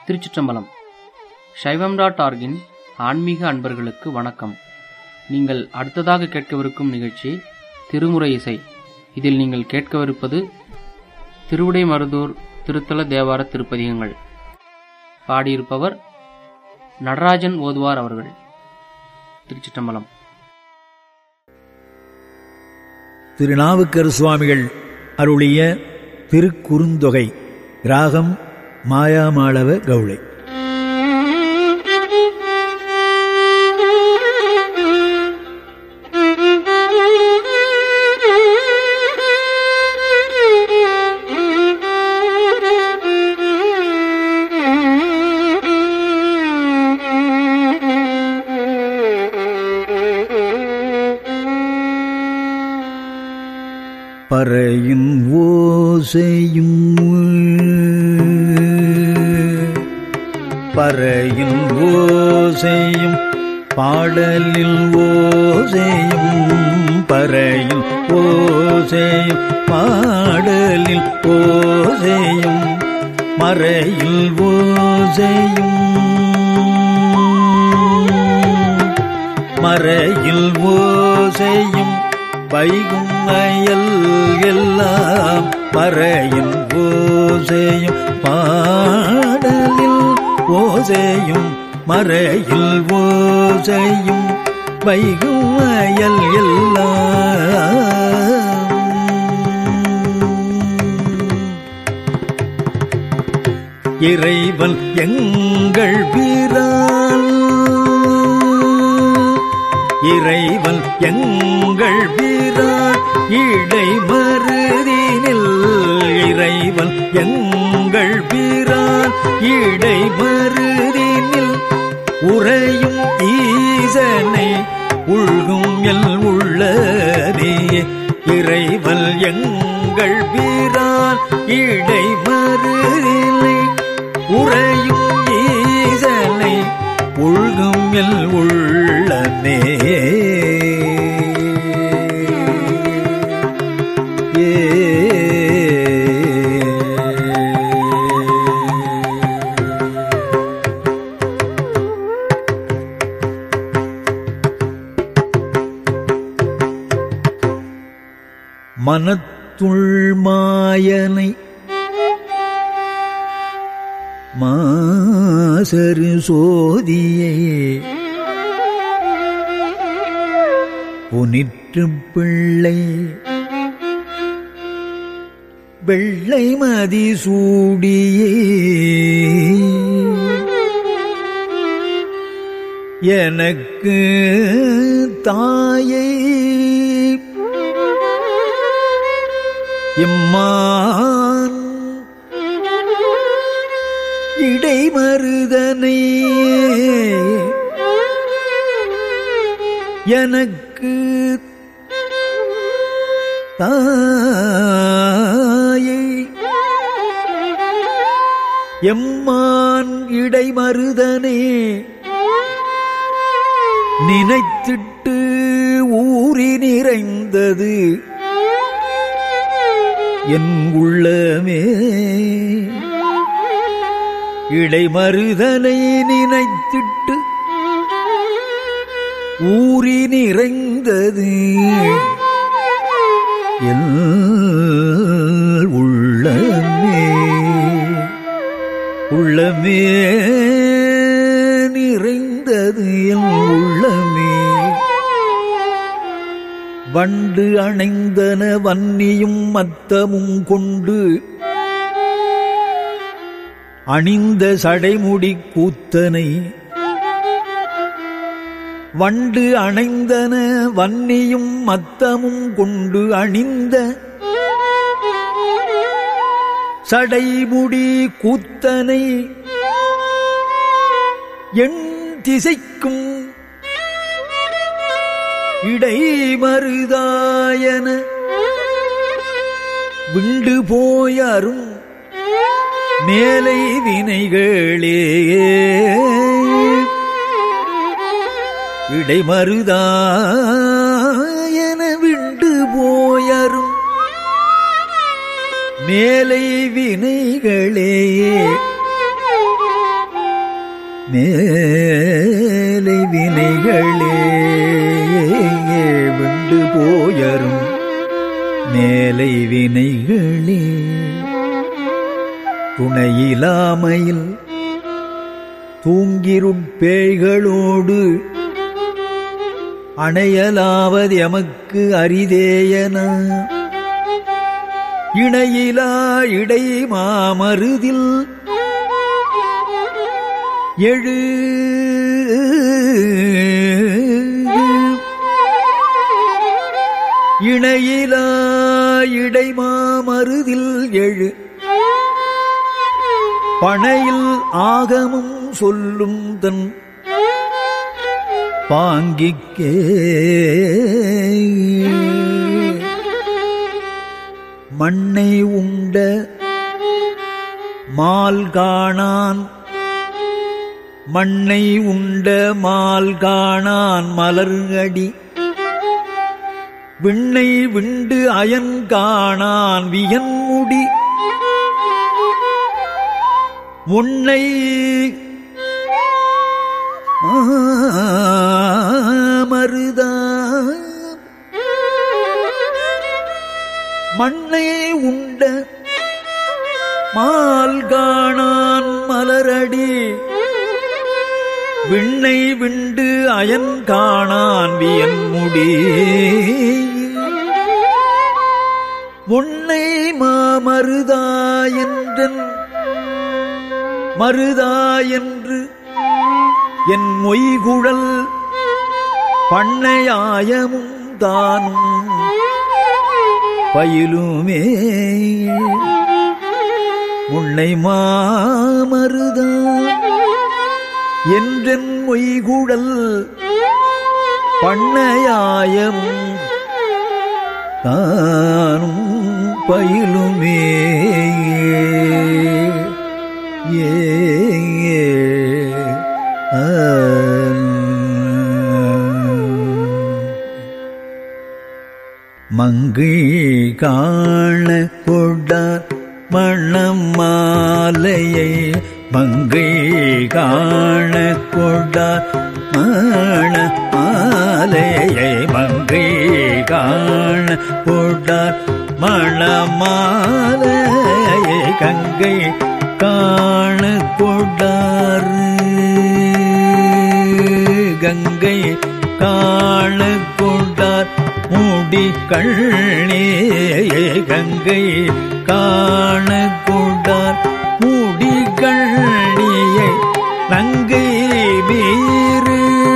திருச்சிற்றம்பலம் சைவம் டாட் ஆர்கின் ஆன்மீக அன்பர்களுக்கு வணக்கம் நீங்கள் அடுத்ததாக கேட்கவிருக்கும் நிகழ்ச்சி திருமுறை இசை இதில் நீங்கள் கேட்கவிருப்பது திருவிடை மருதூர் திருத்தல தேவார திருப்பதிகங்கள் பாடியிருப்பவர் நடராஜன் ஓதுவார் அவர்கள் திருச்சிற்றம்பலம் திருநாவுக்கர் சுவாமிகள் அருளிய திருக்குறுந்தொகை ராகம் மாயாமாளவ கவுளை பறையின் ஓசையும் பறையின் ஓசையும் பாடலில் ஓசையும் பறையில் ஓசையும் பாடலில் ஓசையும் மறையில் ஓசையும் மறையில் ஓசையும் வைகும் அயல் எல்லாம் மறையின் ஓசையும் பாடலில் ஓசையும் மறையில் ஓசையும் வைகும் அயல் எல்லாம் இறைவன் எங்கள் வீரான் இறைவன் எங்கள் வீரான் இடை மருதினில் இறைவன் எங்கள் வீரான் இடை மருதினில் உறையும் ஈசனை உள்கும் எல் உள்ளதே இறைவன் எங்கள் வீரான் இடை மருதிலை உறையும் ஈசனை உள்கும் எல் உள்ளமே மனத்துள் மாயனை மாசரு சோதியை புனிற்று பிள்ளை வெள்ளை மதி சூடியே எனக்கு தாயை இம்மான் இடைமருதனை எனக்கு தாயை எம்மான் இடைமருதனே நினைத்திட்டு ஊறி நிறைந்தது என் உள்ளமே இடைமருதனை நினைத்திட்டு ஊறி நிறைந்தது என் உள்ளமே உள்ளமே நிறைந்தது என் உள்ளமே வண்டு அணைந்தன வன்னியும் மத்தமும் கொண்டு அணிந்த சடைமுடி கூத்தனை வண்டு அணைந்தன வன்னியும் மத்தமும் கொண்டு அணிந்த சடைமுடி கூத்தனை எண் திசைக்கும் இடைமருதாயன விண்டு போயரும் மேலை வினைகளே இடைமருதாயன விண்டு போயரும் மேலை வினைகளே மேலை வினைகளே விண்டு போயரும் மேலை வினைகளே துணையிலாமையில் தூங்கிருட்பேய்களோடு அணையலாவது எமக்கு அரிதேயன இணையிலா இடை மாமருதில் எழு இணையிலா இடை மாமருதில் எழு பனையில் ஆகமும் சொல்லும் தன் பாங்கிக்கே மண்ணை உண்ட மால் காணான் மண்ணை உண்ட மால் காணான் மலர்கடி விண்ணை விண்டு அயன் காணான் வியன்முடி உன்னை மருதா மண்ணை உண்ட மால் காணான் மலரடி விண்ணை விண்டு அயன் காணான் வியன் முடி உன்னை மாமருதா என்றன் மருதா என்று என் மொய்குழல் பண்ணையாயமும் தானும் பயிலுமே உன்னை மாமருதா என்றென் மொய்குழல் பண்ணையாயமும் தானும் பயிலுமே ஏ ஆ. மங்கை காண கொடார் மணம் மாலையை மங்கை காண கொடார் மண மாலையை மங்கை காண கொடார் மணமாலையை கங்கை காண கொடார் கங்கை காண கொண்டார் மூடி கண்ணே கங்கை காண கொண்டார் மூடி கண்ணியை நங்கை வீறு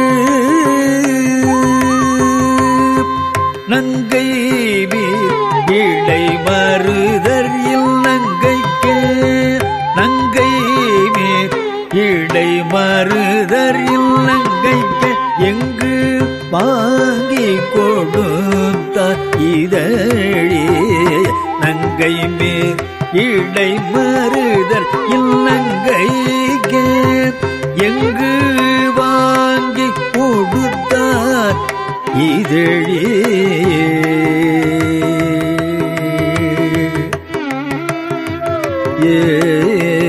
நங்கை வீர் இடை மருதர் இல் நங்கைக்கு நங்கை மேற் இடை மருதர் இல் நங்கைக்கு எங்கு வாங்கி கொடுத்த இதழே நங்கை மேற் இடை மருதர் இல்லங்கைக்கு எங்கு வாங்கி கொடுத்தார் இதழே ஏ